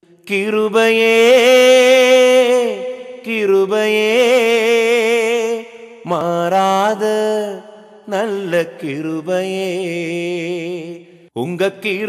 கிருபையே கிருபையே மாறாத நல்ல கிருபையே உங்க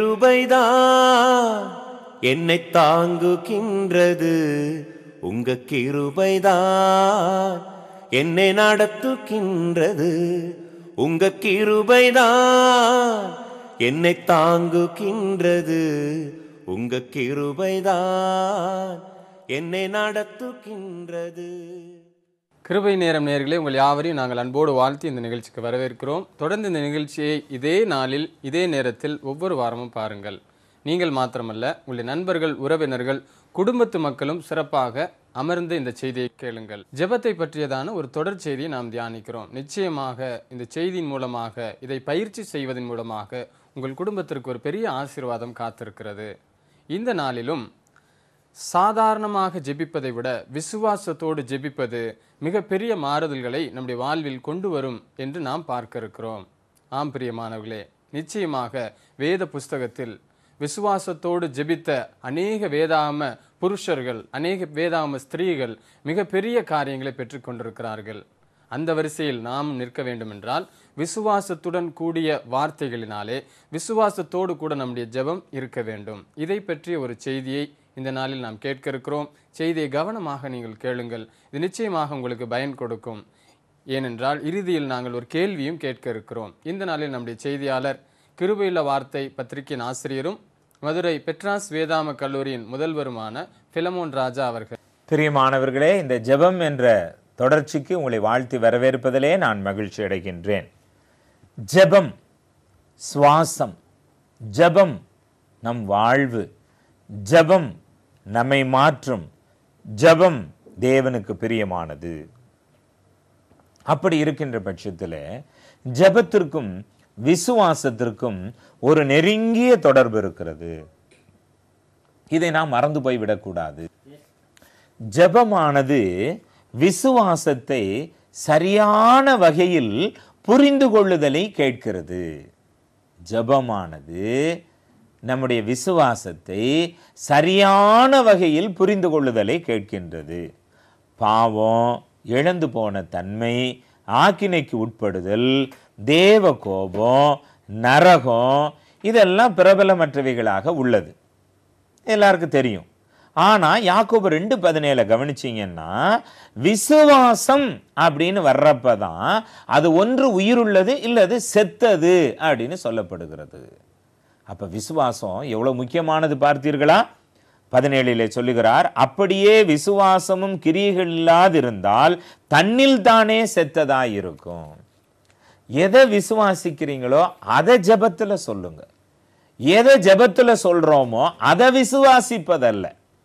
கிருபைதான் என்னை தாங்குகின்றது உங்க கிருபைதான் என்னை நடத்துகின்றது உங்க கிருபைதான் என்னை தாங்குகின்றது உங்க கிருபைதான் என்னை நடத்துகின்றது கிருபை நேரம் நேர்களே உங்கள் யாவரையும் நாங்கள் அன்போடு வாழ்த்தி இந்த நிகழ்ச்சிக்கு வரவேற்கிறோம் தொடர்ந்து இந்த நிகழ்ச்சியை இதே நாளில் இதே நேரத்தில் ஒவ்வொரு வாரமும் பாருங்கள் நீங்கள் மாத்திரமல்ல உங்களுடைய நண்பர்கள் உறவினர்கள் குடும்பத்து மக்களும் சிறப்பாக அமர்ந்து இந்த செய்தியை கேளுங்கள் ஜெபத்தை பற்றியதான ஒரு தொடர் செய்தியை நாம் தியானிக்கிறோம் நிச்சயமாக இந்த செய்தியின் மூலமாக இதை பயிற்சி செய்வதன் மூலமாக உங்கள் குடும்பத்திற்கு ஒரு பெரிய ஆசீர்வாதம் காத்திருக்கிறது இந்த நாளிலும் சாதாரணமாக ஜெபிப்பதை விட விசுவாசத்தோடு ஜெபிப்பது மிகப்பெரிய மாறுதல்களை நம்முடைய வாழ்வில் கொண்டு வரும் என்று நாம் பார்க்க இருக்கிறோம் ஆம் பிரியமானவர்களே நிச்சயமாக வேத புஸ்தகத்தில் விசுவாசத்தோடு ஜெபித்த அநேக வேதாம புருஷர்கள் அநேக வேதாம ஸ்திரீகள் மிகப்பெரிய காரியங்களை பெற்றுக்கொண்டிருக்கிறார்கள் அந்த வரிசையில் நாம் நிற்க வேண்டுமென்றால் விசுவாசத்துடன் கூடிய வார்த்தைகளினாலே விசுவாசத்தோடு கூட நம்முடைய ஜெபம் இருக்க வேண்டும் இதை பற்றிய ஒரு செய்தியை இந்த நாளில் நாம் கேட்க இருக்கிறோம் செய்தியை கவனமாக நீங்கள் கேளுங்கள் இது நிச்சயமாக உங்களுக்கு பயன் கொடுக்கும் ஏனென்றால் இறுதியில் நாங்கள் ஒரு கேள்வியும் கேட்க இருக்கிறோம் இந்த நாளில் நம்முடைய செய்தியாளர் கிருபையுள்ள வார்த்தை பத்திரிகையின் ஆசிரியரும் மதுரை பெட்ராஸ் வேதாம கல்லூரியின் முதல்வருமான பிலமோன் ராஜா அவர்கள் பிரியமானவர்களே இந்த ஜெபம் என்ற தொடர்ச்சிக்கு உங்களை வாழ்த்தி வரவேற்பதிலே நான் மகிழ்ச்சி அடைகின்றேன் ஜெபம் சுவாசம் ஜெபம் நம் வாழ்வு ஜெபம் நம்மை மாற்றும் ஜெபம் தேவனுக்கு பிரியமானது அப்படி இருக்கின்ற பட்சத்தில் ஜெபத்திற்கும் விசுவாசத்திற்கும் ஒரு நெருங்கிய தொடர்பு இருக்கிறது இதை நாம் மறந்து போய் விடக்கூடாது ஜெபமானது விசுவாசத்தை சரியான வகையில் புரிந்து கொள்ளுதலை கேட்கிறது ஜெபமானது நம்முடைய விசுவாசத்தை சரியான வகையில் புரிந்து கொள்ளுதலை கேட்கின்றது பாவம் இழந்து போன தன்மை ஆக்கினைக்கு உட்படுதல் தேவ கோபம் நரகம் இதெல்லாம் பிரபலமற்றவைகளாக உள்ளது எல்லாருக்கும் தெரியும் ஆனா யாக்கோபு ரெண்டு பதினேழு கவனிச்சீங்கன்னா விசுவாசம் அப்படின்னு வர்றப்பதான் அது ஒன்று உயிருள்ளது இல்லது செத்தது அப்படின்னு சொல்லப்படுகிறது அப்ப விசுவாசம் எவ்வளவு முக்கியமானது பார்த்தீர்களா பதினேழிலே சொல்லுகிறார் அப்படியே விசுவாசமும் கிரியைகள் இல்லாதிருந்தால் தன்னில் தானே செத்ததா இருக்கும் எதை விசுவாசிக்கிறீங்களோ அதை ஜெபத்துல சொல்லுங்க எதை ஜெபத்துல சொல்றோமோ அதை விசுவாசிப்பதல்ல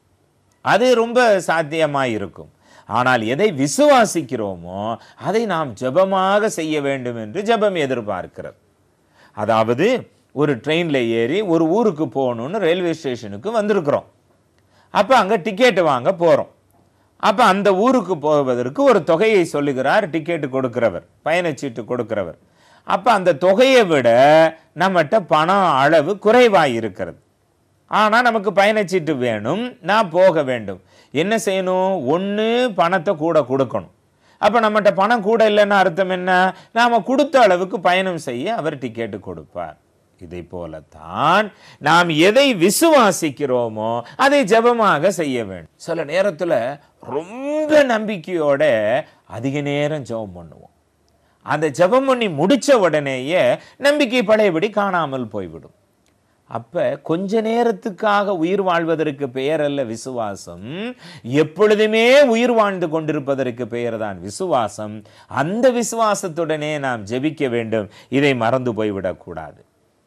அது ரொம்ப சாத்தியமாய் இருக்கும் ஆனால் எதை விசுவாசிக்கிறோமோ அதை நாம் ஜெபமாக செய்ய வேண்டும் என்று ஜெபம் எதிர்பார்க்கிறது அதாவது ஒரு ட்ரெயினில் ஏறி ஒரு ஊருக்கு போகணும்னு ரயில்வே ஸ்டேஷனுக்கு வந்திருக்கிறோம் அப்போ அங்கே டிக்கெட் வாங்க போகிறோம் அப்போ அந்த ஊருக்கு போவதற்கு ஒரு தொகையை சொல்லுகிறார் டிக்கெட் கொடுக்கிறவர் பயணச்சீட்டு கொடுக்கிறவர் அப்போ அந்த தொகையை விட நம்மகிட்ட பணம் அளவு குறைவாக இருக்கிறது ஆனால் நமக்கு பயணச்சீட்டு வேணும் நான் போக வேண்டும் என்ன செய்யணும் ஒன்று பணத்தை கூட கொடுக்கணும் அப்போ நம்மகிட்ட பணம் கூட இல்லைன்னு அர்த்தம் என்ன நாம் கொடுத்த அளவுக்கு பயணம் செய்ய அவர் டிக்கெட்டு கொடுப்பார் இதை போலத்தான் நாம் எதை விசுவாசிக்கிறோமோ அதை ஜெபமாக செய்ய வேண்டும் சில நேரத்தில் ரொம்ப நம்பிக்கையோட அதிக நேரம் ஜெபம் பண்ணுவோம் அந்த ஜெபம் பண்ணி முடிச்ச உடனேயே நம்பிக்கை பழையபடி காணாமல் போய்விடும் அப்ப கொஞ்ச நேரத்துக்காக உயிர் வாழ்வதற்கு பெயர் அல்ல விசுவாசம் எப்பொழுதுமே உயிர் வாழ்ந்து கொண்டிருப்பதற்கு பெயர் தான் விசுவாசம் அந்த விசுவாசத்துடனே நாம் ஜெபிக்க வேண்டும் இதை மறந்து போய்விடக்கூடாது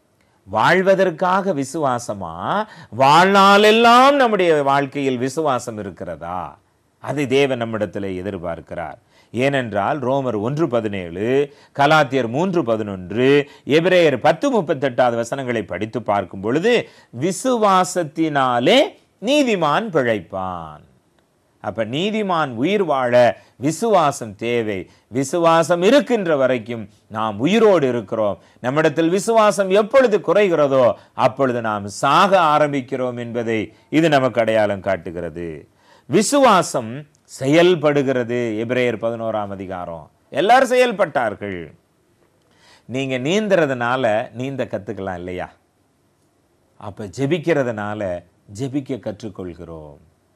வாழ்வதற்காக விசுவாசமா வாழ்நாளெல்லாம் நம்முடைய வாழ்க்கையில் விசுவாசம் இருக்கிறதா அதை தேவன் நம்மிடத்தில் எதிர்பார்க்கிறார் ஏனென்றால் ரோமர் ஒன்று பதினேழு கலாத்தியர் மூன்று பதினொன்று எபிரேயர் பத்து முப்பத்தெட்டாவது வசனங்களை படித்து பார்க்கும் பொழுது விசுவாசத்தினாலே நீதிமான் பிழைப்பான் அப்ப நீதிமான் உயிர் வாழ விசுவாசம் தேவை விசுவாசம் இருக்கின்ற வரைக்கும் நாம் உயிரோடு இருக்கிறோம் நம்மிடத்தில் விசுவாசம் எப்பொழுது குறைகிறதோ அப்பொழுது நாம் சாக ஆரம்பிக்கிறோம் என்பதை இது நமக்கு அடையாளம் காட்டுகிறது விசுவாசம் செயல்படுகிறது எபிரேயர் பதினோராம் அதிகாரம் எல்லாரும் செயல்பட்டார்கள் நீங்க நீந்துறதுனால நீந்த கத்துக்கலாம் இல்லையா அப்ப ஜெபிக்கிறதுனால ஜெபிக்க கற்றுக்கொள்கிறோம்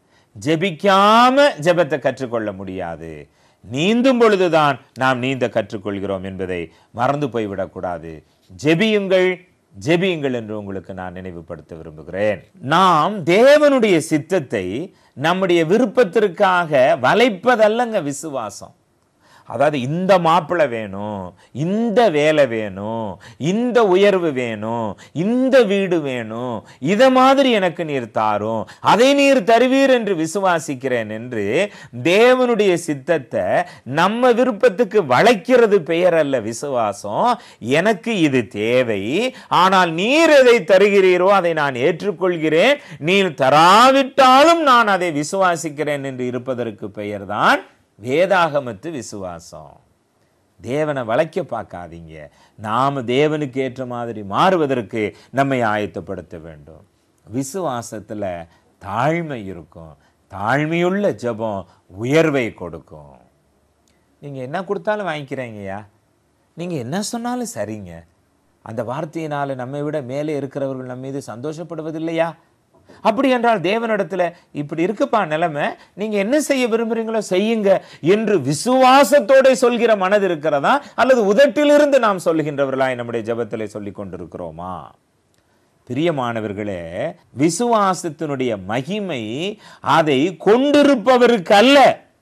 ஜெபிக்காம ஜெபத்தை கற்றுக்கொள்ள முடியாது நீந்தும் பொழுதுதான் நாம் நீந்த கற்றுக்கொள்கிறோம் என்பதை மறந்து போய்விடக்கூடாது ஜெபியுங்கள் ஜெபியுங்கள் என்று உங்களுக்கு நான் நினைவுபடுத்த விரும்புகிறேன் நாம் தேவனுடைய சித்தத்தை நம்முடைய விருப்பத்திற்காக வளைப்பதல்லங்க விசுவாசம் அதாவது இந்த மாப்பிள்ளை வேணும் இந்த வேலை வேணும் இந்த உயர்வு வேணும் இந்த வீடு வேணும் இத மாதிரி எனக்கு நீர் தாரும் அதை நீர் தருவீர் என்று விசுவாசிக்கிறேன் என்று தேவனுடைய சித்தத்தை நம்ம விருப்பத்துக்கு வளைக்கிறது பெயர் அல்ல விசுவாசம் எனக்கு இது தேவை ஆனால் நீர் எதை தருகிறீரோ அதை நான் ஏற்றுக்கொள்கிறேன் நீர் தராவிட்டாலும் நான் அதை விசுவாசிக்கிறேன் என்று இருப்பதற்கு பெயர்தான் வேதாகமத்து விசுவாசம் தேவனை வளைக்க பார்க்காதீங்க நாம் தேவனுக்கு ஏற்ற மாதிரி மாறுவதற்கு நம்மை ஆயத்தப்படுத்த வேண்டும் விசுவாசத்தில் தாழ்மை இருக்கும் தாழ்மையுள்ள ஜெபம் உயர்வை கொடுக்கும் நீங்கள் என்ன கொடுத்தாலும் வாங்கிக்கிறீங்கய்யா நீங்கள் என்ன சொன்னாலும் சரிங்க அந்த வார்த்தையினால நம்மை விட மேலே இருக்கிறவர்கள் நம்ம மீது சந்தோஷப்படுவதில்லையா அப்படி என்றால் தேவனிடத்துல இப்படி இருக்குப்பா நிலைமை நீங்க என்ன செய்ய விரும்புறீங்களோ செய்யுங்க என்று விசுவாசத்தோட சொல்கிற மனது இருக்கிறதா அல்லது உதட்டிலிருந்து நாம் சொல்லுகின்றவர்களாய் நம்முடைய ஜெபத்திலே சொல்லிக் கொண்டிருக்கிறோமா பிரியமானவர்களே விசுவாசத்தினுடைய மகிமை அதை கொண்டிருப்பவருக்கு அல்ல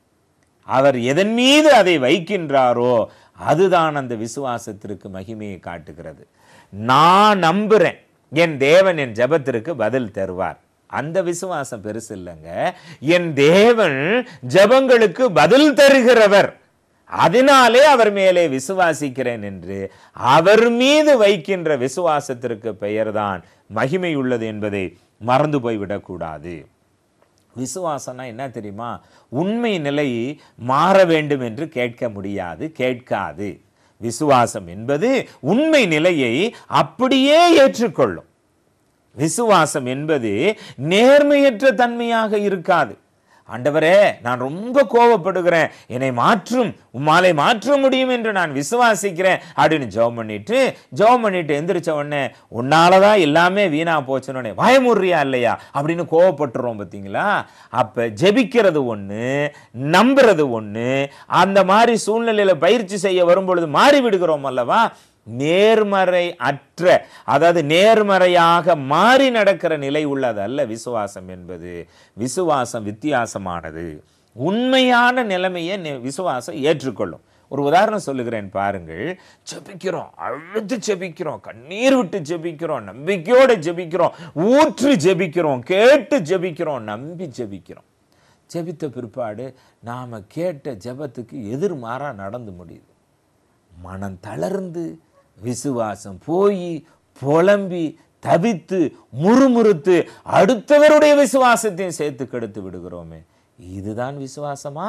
அவர் எதன் மீது அதை வைக்கின்றாரோ அதுதான் அந்த விசுவாசத்திற்கு மகிமையை காட்டுகிறது நான் நம்புறேன் என் தேவன் என் ஜெபத்திற்கு பதில் தருவார் அந்த விசுவாசம் பெருசு இல்லைங்க என் தேவன் ஜெபங்களுக்கு பதில் தருகிறவர் அதனாலே அவர் மேலே விசுவாசிக்கிறேன் என்று அவர் மீது வைக்கின்ற விசுவாசத்திற்கு பெயர்தான் மகிமை உள்ளது என்பதை மறந்து போய்விடக்கூடாது விசுவாசம்னா என்ன தெரியுமா உண்மை நிலை மாற வேண்டும் என்று கேட்க முடியாது கேட்காது விசுவாசம் என்பது உண்மை நிலையை அப்படியே ஏற்றுக்கொள்ளும் விசுவாசம் என்பது நேர்மையற்ற தன்மையாக இருக்காது ஆண்டவரே நான் ரொம்ப கோவப்படுகிறேன் என்னை மாற்றும் உம்மாலை மாற்ற முடியும் என்று நான் விசுவாசிக்கிறேன் அப்படின்னு ஜெபம் பண்ணிட்டு ஜெபம் பண்ணிட்டு எந்திரிச்ச உடனே உன்னாலதான் எல்லாமே வீணா போச்சுன்னு பயமுறியா இல்லையா அப்படின்னு கோவப்பட்டுறோம் பார்த்தீங்களா அப்ப ஜெபிக்கிறது ஒண்ணு நம்புறது ஒண்ணு அந்த மாதிரி சூழ்நிலையில பயிற்சி செய்ய வரும்பொழுது மாறி விடுகிறோம் அல்லவா நேர்மறை அற்ற அதாவது நேர்மறையாக மாறி நடக்கிற நிலை உள்ளதல்ல விசுவாசம் என்பது விசுவாசம் வித்தியாசமானது உண்மையான நிலைமையை நி- விசுவாசம் ஏற்றுக்கொள்ளும் ஒரு உதாரணம் சொல்லுகிறேன் பாருங்கள் ஜெபிக்கிறோம் அழுது ஜெபிக்கிறோம் கண்ணீர் விட்டு ஜெபிக்கிறோம் நம்பிக்கையோட ஜெபிக்கிறோம் ஊற்று ஜெபிக்கிறோம் கேட்டு ஜெபிக்கிறோம் நம்பி ஜெபிக்கிறோம் ஜெபித்த பிற்பாடு நாம கேட்ட ஜெபத்துக்கு எதிர்மாறா நடந்து முடியுது மனம் தளர்ந்து விசுவாசம் போய் புலம்பி தவித்து முறுமுறுத்து அடுத்தவருடைய விசுவாசத்தையும் சேர்த்து கெடுத்து விடுகிறோமே இதுதான் விசுவாசமா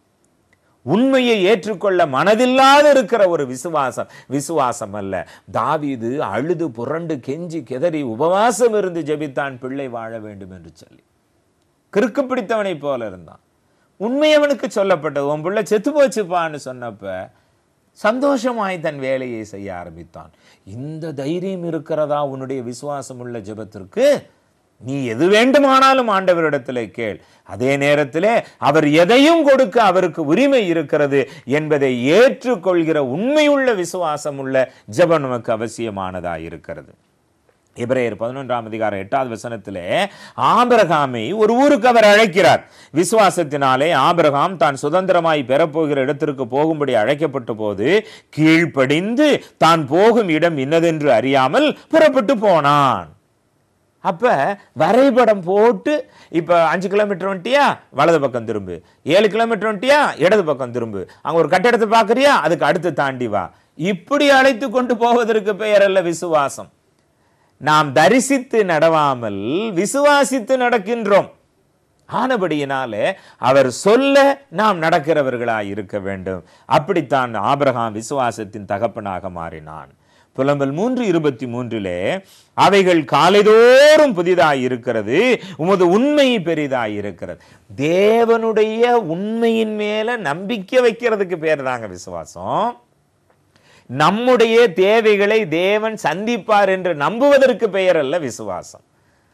உண்மையை ஏற்றுக்கொள்ள மனதில்லாத இருக்கிற ஒரு விசுவாசம் விசுவாசம் அல்ல தாவீது அழுது புரண்டு கெஞ்சி கெதறி உபவாசம் இருந்து ஜெபித்தான் பிள்ளை வாழ வேண்டும் என்று சொல்லி கிறுக்கு பிடித்தவனை போல இருந்தான் உண்மை அவனுக்கு சொல்லப்பட்டது உன் பிள்ளை செத்து போச்சுப்பான்னு சொன்னப்ப சந்தோஷமாய் தன் வேலையை செய்ய ஆரம்பித்தான் இந்த தைரியம் இருக்கிறதா உன்னுடைய விசுவாசம் உள்ள ஜெபத்திற்கு நீ எது வேண்டுமானாலும் ஆண்டவரிடத்திலே கேள் அதே நேரத்திலே அவர் எதையும் கொடுக்க அவருக்கு உரிமை இருக்கிறது என்பதை ஏற்றுக்கொள்கிற உண்மையுள்ள விசுவாசம் உள்ள ஜெபம் நமக்கு அவசியமானதா இருக்கிறது எபிரேயர் பதினொன்றாம் அதிகாரம் எட்டாவது வசனத்திலே ஆபிரகாமை ஒரு ஊருக்கு அவர் அழைக்கிறார் விசுவாசத்தினாலே ஆபிரகாம் தான் சுதந்திரமாய் பெறப்போகிற இடத்திற்கு போகும்படி அழைக்கப்பட்ட போது கீழ்ப்படிந்து தான் போகும் இடம் இன்னதென்று அறியாமல் புறப்பட்டு போனான் அப்ப வரைபடம் போட்டு இப்ப அஞ்சு கிலோமீட்டர் வந்துட்டியா வலது பக்கம் திரும்பு ஏழு கிலோமீட்டர் வந்துட்டியா இடது பக்கம் திரும்பு அங்க ஒரு கட்டடத்தை பார்க்கறியா அதுக்கு அடுத்து தாண்டி வா இப்படி அழைத்து கொண்டு போவதற்கு பெயர் அல்ல விசுவாசம் நாம் தரிசித்து நடவாமல் விசுவாசித்து நடக்கின்றோம் ஆனபடியினாலே அவர் சொல்ல நாம் நடக்கிறவர்களாய் இருக்க வேண்டும் அப்படித்தான் ஆபிரகாம் விசுவாசத்தின் தகப்பனாக மாறினான் புலம்பல் மூன்று இருபத்தி மூன்றிலே அவைகள் காலைதோறும் புதிதாய் இருக்கிறது உமது உண்மை பெரிதாய் இருக்கிறது தேவனுடைய உண்மையின் மேல நம்பிக்கை வைக்கிறதுக்கு பேர் தாங்க விசுவாசம் நம்முடைய தேவைகளை தேவன் சந்திப்பார் என்று நம்புவதற்கு பெயர் அல்ல விசுவாசம்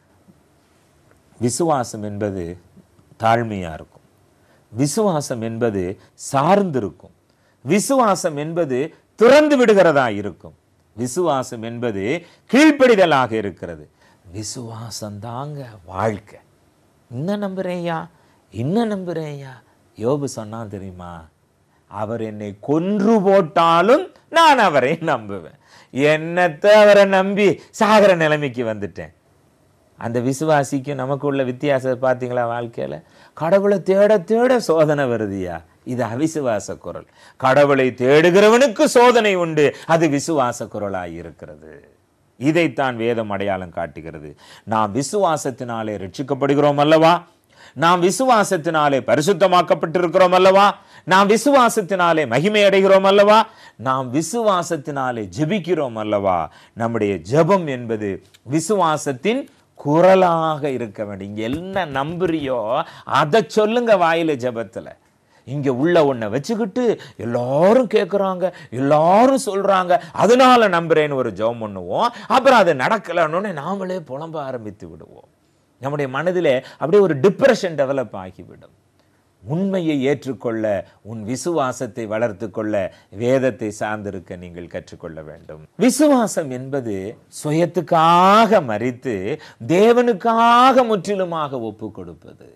விசுவாசம் என்பது தாழ்மையா இருக்கும் விசுவாசம் என்பது சார்ந்திருக்கும் விசுவாசம் என்பது திறந்து விடுகிறதா இருக்கும் விசுவாசம் என்பது கீழ்ப்படிதலாக இருக்கிறது விசுவாசம் தாங்க வாழ்க்கை இன்னும் நம்புறேயா இன்னும் நம்புறேயா யோபு சொன்னான் தெரியுமா அவர் என்னை கொன்று போட்டாலும் நான் அவரை நம்புவேன் என்னத்தை அவரை நம்பி சாகர நிலைமைக்கு வந்துட்டேன் அந்த விசுவாசிக்கும் நமக்கு உள்ள வித்தியாசத்தை பார்த்தீங்களா வாழ்க்கையில கடவுளை தேட தேட சோதனை வருதுயா இது அவிசுவாச குரல் கடவுளை தேடுகிறவனுக்கு சோதனை உண்டு அது விசுவாச குரலாய் இருக்கிறது இதைத்தான் வேதம் அடையாளம் காட்டுகிறது நாம் விசுவாசத்தினாலே ரட்சிக்கப்படுகிறோம் அல்லவா நாம் விசுவாசத்தினாலே பரிசுத்தமாக்கப்பட்டிருக்கிறோம் அல்லவா நாம் விசுவாசத்தினாலே மகிமை அடைகிறோம் அல்லவா நாம் விசுவாசத்தினாலே ஜெபிக்கிறோம் அல்லவா நம்முடைய ஜெபம் என்பது விசுவாசத்தின் குரலாக இருக்க வேண்டும் இங்க என்ன நம்புறியோ அதை சொல்லுங்க வாயில ஜெபத்துல இங்க உள்ள ஒன்றை வச்சுக்கிட்டு எல்லாரும் கேட்குறாங்க எல்லாரும் சொல்றாங்க அதனால நம்புறேன்னு ஒரு ஜெபம் பண்ணுவோம் அப்புறம் அது நடக்கலன்னு நாமளே புலம்ப ஆரம்பித்து விடுவோம் நம்முடைய மனதிலே அப்படியே ஒரு டிப்ரெஷன் டெவலப் ஆகிவிடும் உண்மையை ஏற்றுக்கொள்ள உன் விசுவாசத்தை வளர்த்து கொள்ள வேதத்தை சார்ந்திருக்க நீங்கள் கற்றுக்கொள்ள வேண்டும் விசுவாசம் என்பது சுயத்துக்காக மறித்து தேவனுக்காக முற்றிலுமாக ஒப்பு கொடுப்பது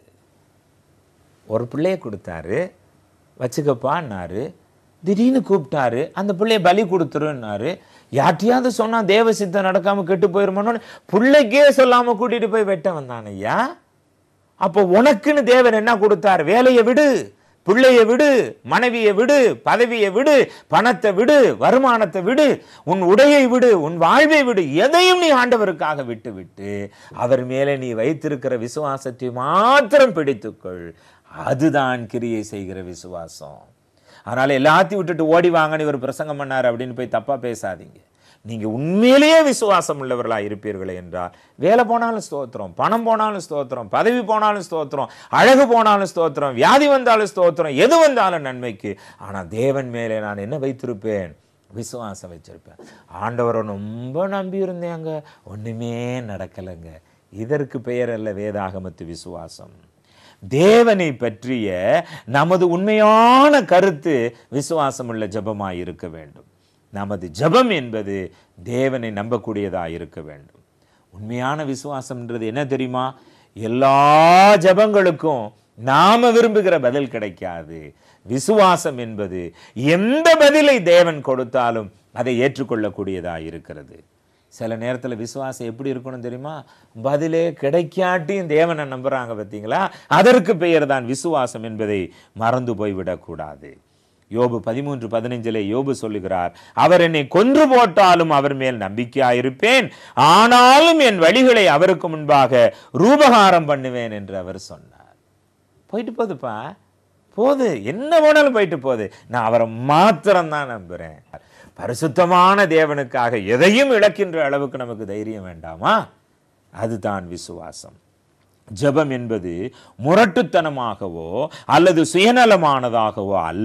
ஒரு பிள்ளைய கொடுத்தாரு வச்சுக்கப்பான்னாரு திடீர்னு கூப்பிட்டாரு அந்த பிள்ளைய பலி கொடுத்துருன்னாரு யார்ட்டையாவது சொன்னா தேவ சித்தம் நடக்காம கெட்டு போயிருமோன்னு பிள்ளைக்கே சொல்லாம கூட்டிட்டு போய் வெட்ட வந்தான் ஐயா அப்போ உனக்குன்னு தேவன் என்ன கொடுத்தார் வேலையை விடு பிள்ளைய விடு மனைவியை விடு பதவியை விடு பணத்தை விடு வருமானத்தை விடு உன் உடையை விடு உன் வாழ்வை விடு எதையும் நீ ஆண்டவருக்காக விட்டு விட்டு அவர் மேலே நீ வைத்திருக்கிற விசுவாசத்தை மாத்திரம் பிடித்துக்கொள் அதுதான் கிரியை செய்கிற விசுவாசம் அதனால எல்லாத்தையும் விட்டுட்டு ஓடி வாங்கன்னு இவர் பிரசங்கம் பண்ணார் அப்படின்னு போய் தப்பா பேசாதீங்க நீங்க உண்மையிலேயே விசுவாசம் உள்ளவர்களா இருப்பீர்களே என்றால் வேலை போனாலும் ஸ்தோத்திரம் பணம் போனாலும் ஸ்தோத்திரம் பதவி போனாலும் ஸ்தோத்திரம் அழகு போனாலும் ஸ்தோத்திரம் வியாதி வந்தாலும் ஸ்தோத்திரம் எது வந்தாலும் நன்மைக்கு ஆனா தேவன் மேலே நான் என்ன வைத்திருப்பேன் விசுவாசம் வச்சிருப்பேன் ஆண்டவரை ரொம்ப நம்பி இருந்தேங்க ஒண்ணுமே நடக்கலைங்க இதற்கு பெயர் அல்ல வேதாகமத்து விசுவாசம் தேவனை பற்றிய நமது உண்மையான கருத்து விசுவாசம் உள்ள ஜபமாய் இருக்க வேண்டும் நமது ஜபம் என்பது தேவனை நம்பக்கூடியதாக இருக்க வேண்டும் உண்மையான விசுவாசம்ன்றது என்ன தெரியுமா எல்லா ஜபங்களுக்கும் நாம விரும்புகிற பதில் கிடைக்காது விசுவாசம் என்பது எந்த பதிலை தேவன் கொடுத்தாலும் அதை ஏற்றுக்கொள்ளக்கூடியதாக இருக்கிறது சில நேரத்தில் விசுவாசம் எப்படி இருக்கணும் தெரியுமா பதிலே கிடைக்காட்டியும் தேவனை நம்புறாங்க பார்த்தீங்களா அதற்கு பெயர் தான் விசுவாசம் என்பதை மறந்து போய்விடக்கூடாது யோபு பதிமூன்று பதினைஞ்சிலே யோபு சொல்லுகிறார் அவர் என்னை கொன்று போட்டாலும் அவர் மேல் நம்பிக்கையாயிருப்பேன் ஆனாலும் என் வழிகளை அவருக்கு முன்பாக ரூபகாரம் பண்ணுவேன் என்று அவர் சொன்னார் போயிட்டு போகுதுப்பா போது என்ன வேணாலும் போயிட்டு போகுது நான் அவரை மாத்திரம் தான் நம்புறேன் பரிசுத்தமான தேவனுக்காக எதையும் இழக்கின்ற அளவுக்கு நமக்கு தைரியம் வேண்டாமா அதுதான் விசுவாசம் ஜெபம் என்பது முரட்டுத்தனமாகவோ அல்லது சுயநலமானதாகவோ அல்ல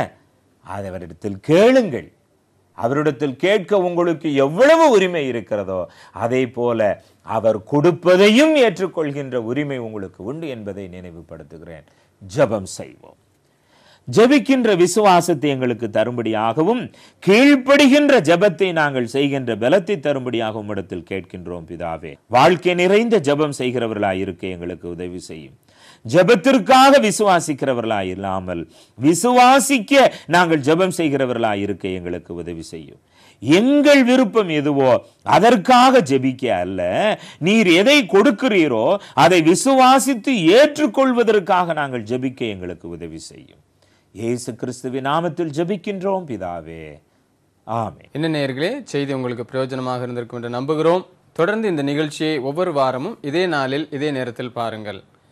அதை அவரிடத்தில் கேளுங்கள் அவரிடத்தில் கேட்க உங்களுக்கு எவ்வளவு உரிமை இருக்கிறதோ அதே போல அவர் கொடுப்பதையும் ஏற்றுக்கொள்கின்ற உரிமை உங்களுக்கு உண்டு என்பதை நினைவுபடுத்துகிறேன் ஜெபம் செய்வோம் ஜெபிக்கின்ற விசுவாசத்தை எங்களுக்கு தரும்படியாகவும் கீழ்ப்படுகின்ற ஜெபத்தை நாங்கள் செய்கின்ற பலத்தை தரும்படியாகவும் இடத்தில் கேட்கின்றோம் பிதாவே வாழ்க்கை நிறைந்த ஜெபம் செய்கிறவர்களாய் இருக்க எங்களுக்கு உதவி செய்யும் ஜெபத்திற்காக விசுவாசிக்கிறவர்களாய் இல்லாமல் விசுவாசிக்க நாங்கள் ஜெபம் செய்கிறவர்களாய் இருக்க எங்களுக்கு உதவி செய்யும் எங்கள் விருப்பம் எதுவோ அதற்காக ஜெபிக்க அல்ல நீர் எதை கொடுக்கிறீரோ அதை விசுவாசித்து ஏற்றுக்கொள்வதற்காக நாங்கள் ஜெபிக்க எங்களுக்கு உதவி செய்யும் இயேசு கிறிஸ்துவின் நாமத்தில் ஜெபிக்கின்றோம் பிதாவே ஆமென் என்ன நேயர்களே செய்தி உங்களுக்கு பிரயோஜனமாக இருந்திருக்கும் என்று நம்புகிறோம் தொடர்ந்து இந்த நிகழ்ச்சியை ஒவ்வொரு வாரமும் இதே நாளில் இதே நேரத்தில் பாருங்கள்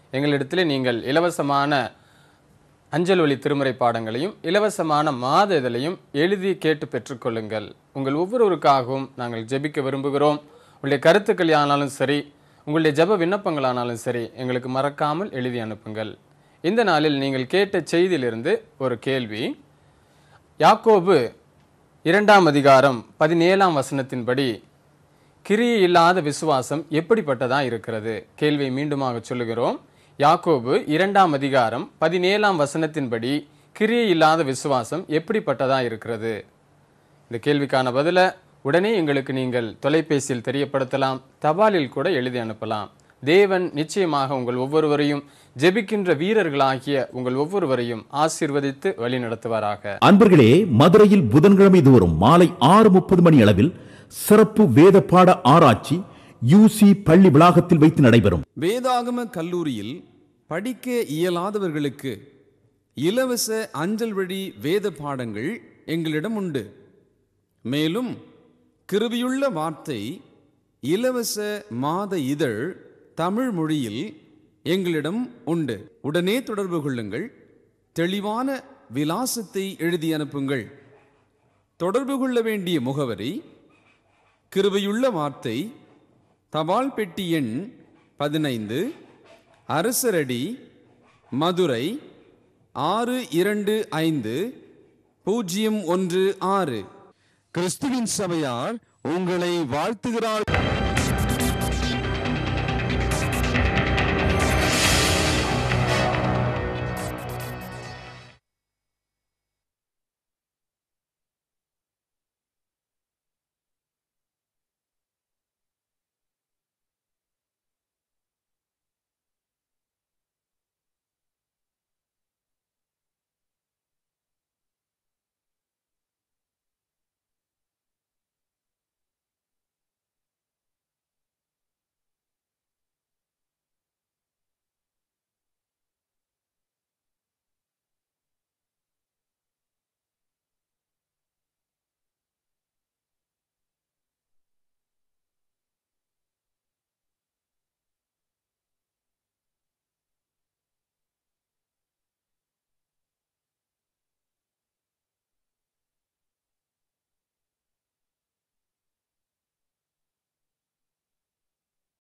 எங்களிடத்திலே நீங்கள் இலவசமான அஞ்சல் வழி திருமுறை பாடங்களையும் இலவசமான மாத இதழையும் எழுதி கேட்டு பெற்றுக்கொள்ளுங்கள் உங்கள் ஒவ்வொருவருக்காகவும் நாங்கள் ஜெபிக்க விரும்புகிறோம் உங்களுடைய கருத்துக்கள் ஆனாலும் சரி உங்களுடைய ஜெப விண்ணப்பங்களானாலும் சரி எங்களுக்கு மறக்காமல் எழுதி அனுப்புங்கள் இந்த நாளில் நீங்கள் கேட்ட செய்தியிலிருந்து ஒரு கேள்வி யாக்கோபு இரண்டாம் அதிகாரம் பதினேழாம் வசனத்தின்படி கிரியை இல்லாத விசுவாசம் எப்படிப்பட்டதா இருக்கிறது கேள்வியை மீண்டுமாக சொல்லுகிறோம் யாக்கோபு இரண்டாம் அதிகாரம் பதினேழாம் வசனத்தின்படி கிரியை இல்லாத விசுவாசம் எப்படிப்பட்டதா இருக்கிறது இந்த கேள்விக்கான பதில உடனே எங்களுக்கு நீங்கள் தொலைபேசியில் தெரியப்படுத்தலாம் தபாலில் கூட எழுதி அனுப்பலாம் தேவன் நிச்சயமாக உங்கள் ஒவ்வொருவரையும் ஜெபிக்கின்ற வீரர்களாகிய உங்கள் ஒவ்வொருவரையும் ஆசீர்வதித்து வழிநடத்துவாராக அன்பர்களே மதுரையில் புதன்கிழமை தோறும் மாலை ஆறு முப்பது மணி அளவில் சிறப்பு வேத பாட ஆராய்ச்சி யூசி பள்ளி வளாகத்தில் வைத்து நடைபெறும் வேதாகம கல்லூரியில் படிக்க இயலாதவர்களுக்கு இலவச அஞ்சல் வழி வேத பாடங்கள் எங்களிடம் உண்டு மேலும் கிருபியுள்ள வார்த்தை இலவச மாத இதழ் தமிழ் மொழியில் எங்களிடம் உண்டு உடனே தொடர்பு கொள்ளுங்கள் தெளிவான விலாசத்தை எழுதி அனுப்புங்கள் தொடர்பு கொள்ள வேண்டிய முகவரி கிருபையுள்ள வார்த்தை தபால் பெட்டி எண் பதினைந்து அரசரடி மதுரை ஆறு இரண்டு ஐந்து பூஜ்ஜியம் ஒன்று ஆறு கிறிஸ்துவின் சபையார் உங்களை வாழ்த்துகிறார்